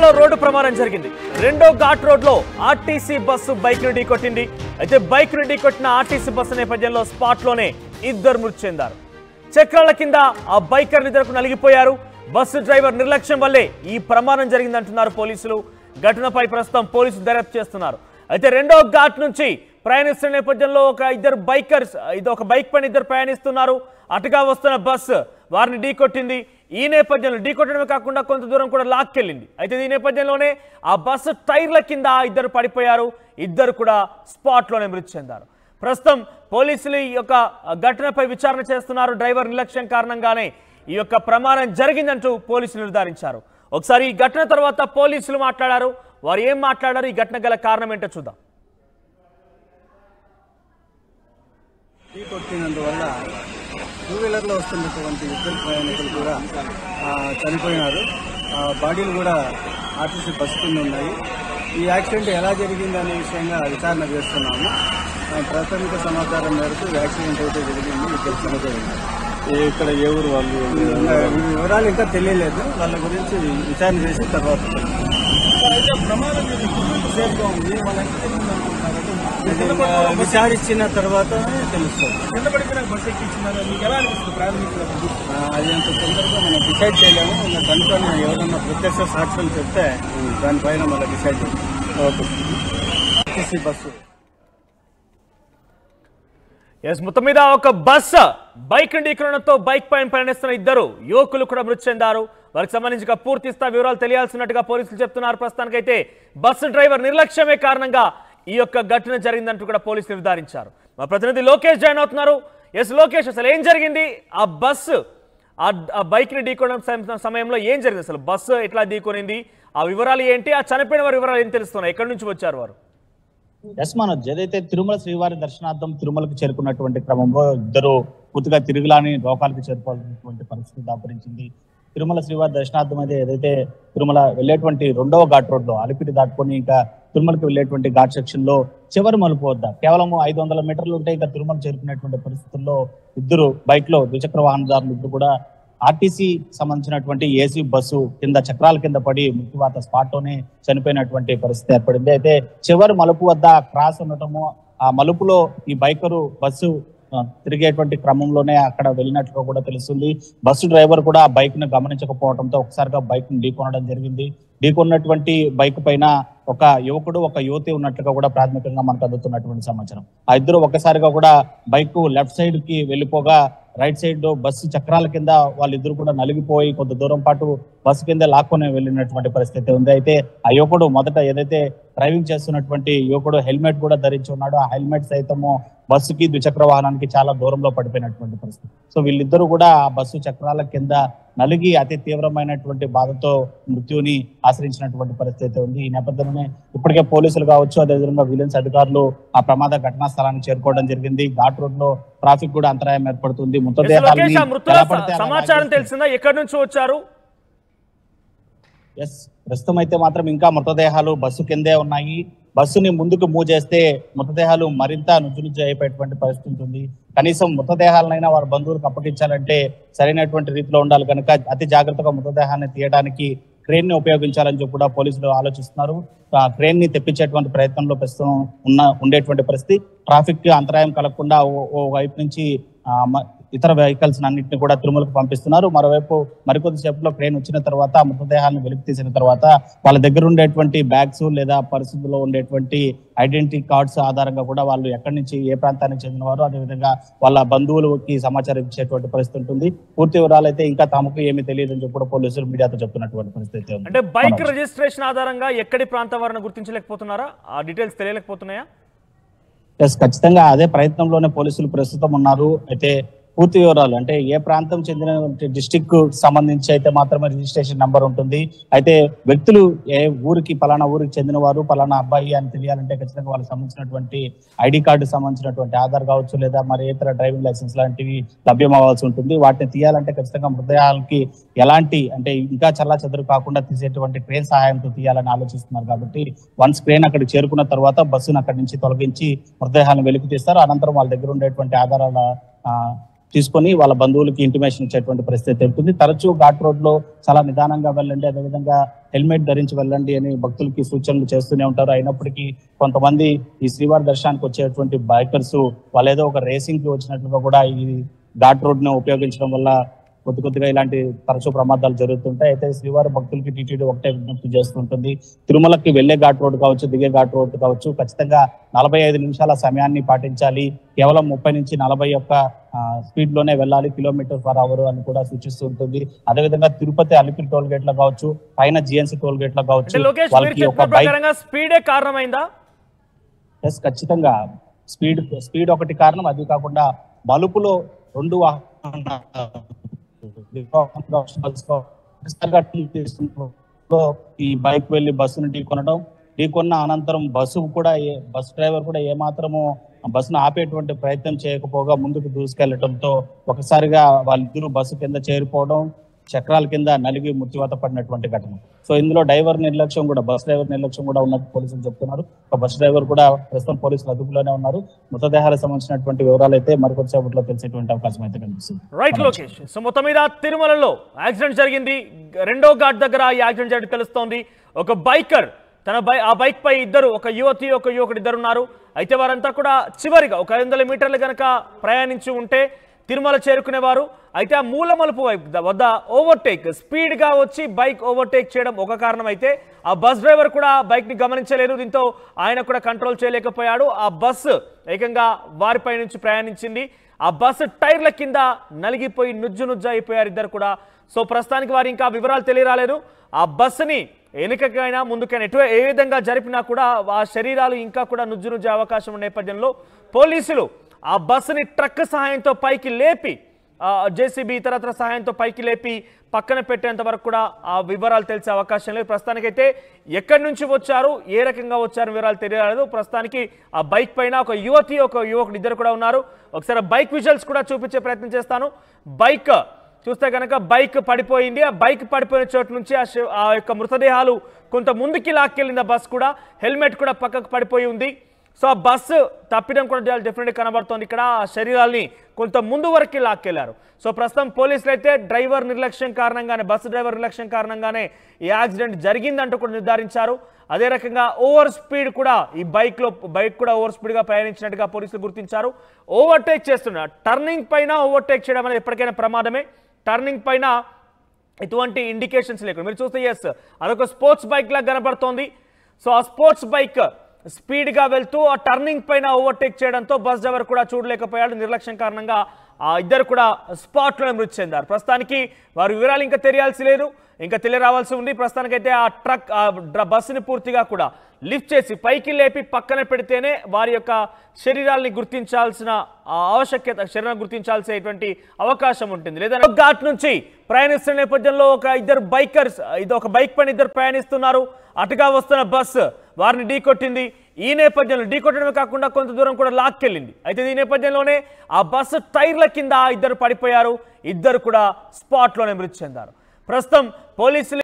Road ప్రమాదం జరిగింది రెండో ఘాట్ రోడ్ లో ఆర్టీసీ బస్సు బైక్ ను ఢీకొట్టింది అయితే బైక్ ను ఢీకొట్టిన ఆర్టీసీ బస్సు నేపథ్యంలో స్పాట్ లోనే ఇద్దరు మృతి చెందారు చక్రాల కింద ఆ బైకర్ ఇద్దరు నలిగిపోయారు బస్సు డ్రైవర్ నిర్లక్ష్యం వల్లే ఈ ప్రమాదం జరిగిందంటున్నారు పోలీసులు ఘటనపై ప్రస్తుతం పోలీసులు దర్యాప్తు చేస్తున్నారు అయితే రెండో ఘాట్ నుంచి ప్రయాణిస్తున్న నేపథ్యంలో ఒక ఇద్దరు బైకర్స్ ఇది ఒక బైక్ పైన ఇద్దరు ప్రయాణిస్తున్నారు అటుగా వస్తున్న బస్సు వారిని ఢీకొట్టింది ఈ నేపథ్యంలో ఢీకొట్టడమే కాకుండా కొంత దూరం కూడా లాక్కెళ్ళింది అయితే ఈ నేపథ్యంలోనే ఆ బస్సు టైర్ల కింద ఆ ఇద్దరు పడిపోయారు ఇద్దరు కూడా స్పాట్లోనే మృతి చెందారు ప్రస్తుతం పోలీసులు ఈ యొక్క ఘటనపై విచారణ చేస్తున్నారు డ్రైవర్ నిర్లక్ష్యం కారణంగానే ఈ యొక్క ప్రమాదం జరిగిందంటూ పోలీసులు నిర్ధారించారు ఒకసారి ఈ ఘటన తర్వాత పోలీసులు మాట్లాడారు వారు ఏం మాట్లాడారు ఈ ఘటన గల కారణం ఏంటో చూద్దాం టీ కొట్టినందువల్ల టూ వీలర్లో వస్తున్నటువంటి ఇద్దరు ప్రయాణికులు కూడా ఆ, చనిపోయినారు ఆ, బాడీలు కూడా ఆర్టీసీ బస్సు కింద ఉన్నాయి ఈ యాక్సిడెంట్ ఎలా జరిగింది అనే విషయంగా విచారణ చేస్తున్నాము ఆ, ప్రాథమిక సమాచారం మేరకు ఈ యాక్సిడెంట్ అయితే జరిగింది ఇద్దరు చనిపోయినారు ఏ- ఇక్కడ ఏ ఊరు వాళ్ళు ఇంకా ఈ వివరాలు ఇంకా తెలియలేదు వాళ్ళ గురించి విచారణ చేసి తర్వాత ఇది ఇంకా విచారించిన తర్వాతనే తెలుస్తుంది ఆ, అది అంత తొందరగా మనం డిసైడ్ చేయలేము ఇంకా కనుక్కొని ఎవరన్నా ప్రత్యక్ష సాక్షులు చెప్తే దానిపైన మళ్ళీ డిసైడ్ చేస్తాం ఓకే ఆర్టీసీ బస్సు ఎస్ మొత్తం మీద ఒక బస్ బైక్ ఢీకొనడంతో బైక్ పైన ప్రయాణిస్తున్న ఇద్దరు యువకులు కూడా మృతి చెందారు వారికి సంబంధించిన పూర్తి స్థాయి వివరాలు తెలియాల్సినట్టుగా పోలీసులు చెప్తున్నారు ప్రస్తుతానికైతే బస్సు డ్రైవర్ నిర్లక్ష్యమే కారణంగా ఈ యొక్క ఘటన జరిగిందంటూ కూడా పోలీసులు నిర్ధారించారు మా ప్రతినిధి లోకేష్ జాయిన్ అవుతున్నారు ఎస్ లోకేష్ అసలు ఏం జరిగింది ఆ బస్సు ఆ- ఆ బైక్ ని ఢీకొనడం సమ- సమయంలో ఏం జరిగింది అసలు బస్సు ఎట్లా ఢీకొనింది ఆ వివరాలు ఏంటి ఆ చనిపోయిన వారి వివరాలు ఏం తెలుస్తున్నాయి ఎక్కడి నుంచి వచ్చారు వారు ఎస్ మనోజ్ ఏదైతే తిరుమల శ్రీవారి దర్శనార్థం తిరుమలకు చేరుకున్నటువంటి క్రమంలో ఇద్దరు పూర్తిగా తిరుగులాని లోకాలకు చేరుకోవాల్సినటువంటి పరిస్థితి దాపురించింది తిరుమల శ్రీవారి దర్శనార్థం అయితే ఏదైతే తిరుమల వెళ్ళేటువంటి రెండవ ఘాట్ రోడ్ లో అలిపిరి దాటుకొని ఇంకా తిరుమలకి వెళ్ళేటువంటి ఘాట్ సెక్షన్ లో చివరి మలుపు వద్ద కేవలం ఐదు వందల మీటర్లు ఉంటే ఇంకా తిరుమల చేరుకునేటువంటి పరిస్థితుల్లో ఇద్దరు బైక్ లో ద్విచక్ర వాహనదారులు ఇద్దరు కూడా ఆర్టీసీ సంబంధించినటువంటి ఏసీ బస్సు కింద చక్రాల కింద పడి మృత్యువాత స్పాట్ లోనే చనిపోయినటువంటి పరిస్థితి ఏర్పడింది అయితే చివరి మలుపు వద్ద క్రాస్ ఉండటము ఆ మలుపులో ఈ బైకరు బస్సు ఆ, తిరిగేటువంటి క్రమంలోనే అక్కడ వెళ్ళినట్లుగా కూడా తెలుస్తుంది బస్సు డ్రైవర్ కూడా ఆ బైక్ ను గమనించకపోవడంతో ఒకసారిగా బైక్ ను ఢీకొనడం జరిగింది ఢీకొన్నటువంటి బైక్ పైన ఒక యువకుడు ఒక యువతి ఉన్నట్లుగా కూడా ప్రాథమికంగా మనకు అందుతున్నటువంటి సమాచారం ఆ ఇద్దరు ఒక్కసారిగా కూడా బైక్ లెఫ్ట్ సైడ్ కి వెళ్ళిపోగా రైట్ సైడ్ బస్సు చక్రాల కింద వాళ్ళిద్దరు కూడా నలిగిపోయి కొంత దూరం పాటు బస్సు కింద లాక్కొని వెళ్ళినటువంటి పరిస్థితి ఉంది అయితే ఆ యువకుడు మొదట ఏదైతే డ్రైవింగ్ చేస్తున్నటువంటి యువకుడు హెల్మెట్ కూడా ధరించి ఉన్నాడు ఆ హెల్మెట్ సైతము బస్సుకి ద్విచక్ర వాహనానికి చాలా దూరంలో పడిపోయినటువంటి పరిస్థితి సో వీళ్ళిద్దరూ కూడా ఆ బస్సు చక్రాల కింద నలిగి అతి తీవ్రమైనటువంటి బాధతో మృత్యుని ఆశ్రయించినటువంటి పరిస్థితి ఉంది ఈ నేపథ్యంలోనే ఇప్పటికే పోలీసులు కావచ్చు అదేవిధంగా విజిలెన్స్ అధికారులు ఆ ప్రమాద ఘటనా స్థలానికి చేరుకోవడం జరిగింది ఘాట్ రోడ్ లో ట్రాఫిక్ కూడా అంతరాయం ఏర్పడుతుంది ఎస్ మృతదేహాలని లోకేష్ ఆ మృతుల ఎలా పడితే అలా సమాచారం లాగేసి- తెలిసిందా ఎక్కడి నుంచి వచ్చారు ఎస్ ప్రస్తుతం అయితే మాత్రం ఇంకా మృతదేహాలు బస్సు కిందే ఉన్నాయి బస్సుని ముందుకు మూవ్ చేస్తే మృతదేహాలు మరింత నుజ్జు నుజ్జు అయిపోయేటువంటి పరిస్థితి ఉంటుంది కనీసం మృతదేహాలనైనా వారి బంధువులకు అప్పగించాలంటే సరైనటువంటి రీతిలో ఉండాలి కనుక అతి జాగ్రత్తగా మృతదేహాన్ని తీయడానికి క్రేన్ ని ఉపయోగించాలని చెప్పి కూడా పోలీసులు ఆలోచిస్తున్నారు ఆ క్రేన్ ని తెప్పించేటువంటి ప్రయత్నంలో ప్రస్తుతం ఉన్న ఉండేటువంటి పరిస్థితి ట్రాఫిక్ కి అంతరాయం కలగకుండా ఓ- ఓ వైపు నుంచి ఆ, మ- ఇతర వెహికల్స్ అన్నింటిని కూడా తిరుమలకు పంపిస్తున్నారు మరోవైపు మరికొద్ది సేపట్లో ట్రైన్ వచ్చిన తర్వాత ఆ మృతదేహాలను వెలికి తీసిన తర్వాత వాళ్ళ దగ్గర ఉండేటువంటి బ్యాగ్స్ లేదా పరిస్థితుల్లో ఉండేటువంటి ఐడెంటిటీ కార్డ్స్ ఆధారంగా కూడా వాళ్ళు ఎక్కడి నుంచి ఏ ప్రాంతానికి చెందినవారు అదేవిధంగా వాళ్ళ బంధువులకి సమాచారం ఇచ్చేటువంటి పరిస్థితి ఉంటుంది పూర్తి వివరాలు అయితే ఇంకా తమకు ఏమీ తెలియదని చెప్పి కూడా పోలీసులు మీడియాతో చెప్తున్నటువంటి పరిస్థితి ఉంది. అంటే బైక్ మనోజ్. రిజిస్ట్రేషన్ ఆధారంగా ఎక్కడి ప్రాంతం వారిని గుర్తించలేకపోతున్నారా ఆ డీటెయిల్స్ తెలియలేకపోతున్నాయా ఎస్ ఖచ్చితంగా అదే ప్రయత్నంలోనే పోలీసులు ప్రస్తుతం ఉన్నారు అయితే పూర్తి వివరాలు అంటే ఏ ప్రాంతం చెందిన డిస్టిక్ సంబంధించి అయితే మాత్రమే రిజిస్ట్రేషన్ నంబర్ ఉంటుంది అయితే వ్యక్తులు ఏ ఊరికి పలానా ఊరికి చెందిన వారు పలానా అబ్బాయి అని తెలియాలంటే ఖచ్చితంగా వాళ్ళకి సంబంధించినటువంటి ఐడి కార్డు సంబంధించినటువంటి ఆధార్ కావచ్చు లేదా మరి ఇతర డ్రైవింగ్ లైసెన్స్ లాంటివి లభ్యం అవ్వాల్సి ఉంటుంది వాటిని తీయాలంటే ఖచ్చితంగా మృతదేహాలకి ఎలాంటి అంటే ఇంకా చల్లా చెదరు కాకుండా తీసేటువంటి క్రేన్ సహాయంతో తీయాలని ఆలోచిస్తున్నారు కాబట్టి వన్స్ క్రేన్ అక్కడికి చేరుకున్న తర్వాత బస్సును అక్కడి నుంచి తొలగించి మృతదేహాలను వెలికి తీస్తారు అనంతరం వాళ్ళ దగ్గర ఉండేటువంటి ఆధారాల ఆ, తీసుకొని వాళ్ళ బంధువులకి ఇంటిమేషన్ ఇచ్చేటువంటి పరిస్థితి ఉంటుంది తరచూ ఘాట్ రోడ్ లో చాలా నిదానంగా వెళ్ళండి అదేవిధంగా హెల్మెట్ ధరించి వెళ్ళండి అని భక్తులకి సూచనలు చేస్తూనే ఉంటారు అయినప్పటికీ కొంతమంది ఈ శ్రీవారి దర్శనానికి వచ్చేటువంటి బైకర్స్ వాళ్ళు ఏదో ఒక రేసింగ్ కి వచ్చినట్లుగా కూడా ఈ ఘాట్ రోడ్ ను ఉపయోగించడం వల్ల కొద్ది కొద్దిగా ఇలాంటి తరచూ ప్రమాదాలు జరుగుతుంటాయి అయితే శ్రీవారి భక్తులకి టీటీడీ ఒకటే విజ్ఞప్తి చేస్తుంటుంది తిరుమలకి వెళ్లే ఘాట్ రోడ్ కావచ్చు దిగే ఘాట్ రోడ్ కావచ్చు ఖచ్చితంగా నలభై ఐదు నిమిషాల సమయాన్ని పాటించాలి కేవలం ముప్పై నుంచి నలభై ఒక్క స్పీడ్ లోనే వెళ్ళాలి కిలోమీటర్ పర్ అవర్ అని కూడా సూచిస్తూ ఉంటుంది అదేవిధంగా తిరుపతి అలిపిరి టోల్ గేట్ లో కావచ్చు పైన జిఎన్సీ టోల్ గేట్ లో అంటే కావచ్చు లోకేష్ మీరు వాళ్ళకి ఒక చెప్పిన బైక్ ప్రకారంగా స్పీడే కారణమైందా ఎస్ ఖచ్చితంగా స్పీడ్ స్పీడ్ ఒకటి కారణం అది కాకుండా మలుపులో రెండు వాహనాలు ఈ బైక్ వెళ్ళి బస్సును ఢీకొనడం ఢీకొన్న అనంతరం బస్సు కూడా ఏ- బస్ డ్రైవర్ కూడా ఏమాత్రము బస్సును ఆపేటువంటి ప్రయత్నం చేయకపోగా ముందుకు దూసుకెళ్లడంతో ఒకసారిగా వాళ్ళిద్దరూ బస్సు కింద చేరిపోవడం చక్రాల కింద నలిగి మృత్యువాత పడినటువంటి ఘటన సో ఇందులో డ్రైవర్ నిర్లక్ష్యం కూడా బస్ డ్రైవర్ నిర్లక్ష్యం కూడా ఉన్నట్టు పోలీసులు చెప్తున్నారు ఒక బస్ డ్రైవర్ కూడా ప్రస్తుతం పోలీసులు అదుపులోనే ఉన్నారు మృతదేహాలకు సంబంధించినటువంటి వివరాలు అయితే మరికొద్దిసేపట్లో తెలిసేటువంటి అవకాశం అయితే కనిపిస్తుంది రైట్ లోకేష్ సో మొత్తం మీద తిరుమలలో యాక్సిడెంట్ జరిగింది రెండో ఘాట్ దగ్గర ఈ యాక్సిడెంట్ జరిగి తెలుస్తోంది ఒక బైకర్ తన బై ఆ బైక్ పై ఇద్దరు ఒక యువతి ఒక యువకుడు ఇద్దరు ఉన్నారు అయితే వారంతా కూడా చివరిగా ఒక ఐదు వందల మీటర్లు కనుక ప్రయాణించి ఉంటే తిరుమల చేరుకునేవారు అయితే ఆ మూల మలుపు వైపు ద- వద్ద ఓవర్టేక్ స్పీడ్గా వచ్చి బైక్ ఓవర్టేక్ చేయడం ఒక కారణం అయితే ఆ బస్ డ్రైవర్ కూడా బైక్ని గమనించలేదు దీంతో ఆయన కూడా కంట్రోల్ చేయలేకపోయాడు ఆ బస్సు ఏకంగా వారిపై నుంచి ప్రయాణించింది ఆ బస్సు టైర్ల కింద నలిగిపోయి నుజ్జు నుజ్జు అయిపోయారు ఇద్దరు కూడా సో ప్రస్తుతానికి వారు ఇంకా వివరాలు తెలియరాలేదు ఆ బస్సుని వెనుకకైనా ముందుకైనా ఎటు ఏ విధంగా జరిపినా కూడా ఆ శరీరాలు ఇంకా కూడా నుజ్జు నుజ్జే అవకాశం ఉన్న నేపథ్యంలో పోలీసులు ఆ బస్సుని ట్రక్ సహాయంతో పైకి లేపి జేసీబీ ఇతరత్ర సహాయంతో పైకి లేపి పక్కన పెట్టేంత వరకు కూడా ఆ వివరాలు తెలిసే అవకాశం లేదు ప్రస్తుతానికైతే ఎక్కడి నుంచి వచ్చారు ఏ రకంగా వచ్చారు వివరాలు తెలియలేదు ప్రస్తుతానికి ఆ బైక్ పైన ఒక యువతి ఒక యువకుడు ఇద్దరు కూడా ఉన్నారు ఒకసారి బైక్ విజువల్స్ కూడా చూపించే ప్రయత్నం చేస్తాను బైక్ చూస్తే కనుక బైక్ పడిపోయింది ఆ బైక్ పడిపోయిన చోటు నుంచి ఆ శి- ఆ యొక్క మృతదేహాలు కొంత ముందుకి లాక్కెళ్ళింది ఆ బస్ కూడా హెల్మెట్ కూడా పక్కకు పడిపోయి ఉంది సో ఆ బస్సు తప్పిడం కూడా చాలా డెఫినెట్గా కనబడుతోంది ఇక్కడ ఆ శరీరాల్ని కొంత ముందు వరకు లాక్కెళ్లారు సో ప్రస్తుతం పోలీసులు అయితే డ్రైవర్ నిర్లక్ష్యం కారణంగానే బస్సు డ్రైవర్ నిర్లక్ష్యం కారణంగానే ఈ యాక్సిడెంట్ జరిగిందంటూ కూడా నిర్ధారించారు అదే రకంగా ఓవర్ స్పీడ్ కూడా ఈ బైక్లో బైక్ కూడా ఓవర్ స్పీడ్గా ప్రయాణించినట్టుగా పోలీసులు గుర్తించారు ఓవర్టేక్ చేస్తున్నారు టర్నింగ్ పైన ఓవర్టేక్ చేయడం అనేది ఎప్పటికైనా ప్రమాదమే టర్నింగ్ పైన ఎటువంటి ఇండికేషన్స్ లేకుండా మీరు చూస్తే ఎస్ అదొక స్పోర్ట్స్ బైక్ లాగా కనబడుతోంది సో ఆ స్పోర్ట్స్ బైక్ స్పీడ్గా వెళ్తూ ఆ టర్నింగ్ పైన ఓవర్టేక్ చేయడంతో బస్ డ్రైవర్ కూడా చూడలేకపోయాడు నిర్లక్ష్యం కారణంగా ఆ ఇద్దరు కూడా స్పాట్లోనే మృతి చెందారు ప్రస్తుతానికి వారి వివరాలు ఇంకా తెలియాల్సి లేదు ఇంకా తెలియరావాల్సి ఉంది ప్రస్తుతానికైతే ఆ ట్రక్ ఆ డ్ర- బస్సుని పూర్తిగా కూడా లిఫ్ట్ చేసి పైకి లేపి పక్కన పెడితేనే వారి యొక్క శరీరాల్ని గుర్తించాల్సిన ఆ ఆవశ్యకత శరీరం గుర్తించాల్సినటువంటి అవకాశం ఉంటుంది లేదా ఘాట్ నుంచి ప్రయాణిస్తున్న నేపథ్యంలో ఒక ఇద్దరు బైకర్స్ ఇది ఒక బైక్ పైన ఇద్దరు ప్రయాణిస్తున్నారు అటుగా వస్తున్న బస్సు వారిని ఢీకొట్టింది ఈ నేపథ్యంలో ఢీకొట్టడమే కాకుండా కొంత దూరం కూడా లాక్కెళ్ళింది అయితే ఈ నేపథ్యంలోనే ఆ బస్సు టైర్ల కింద ఆ ఇద్దరు పడిపోయారు ఇద్దరు కూడా స్పాట్లోనే మృతి చెందారు ప్రస్తుతం పోలీసులు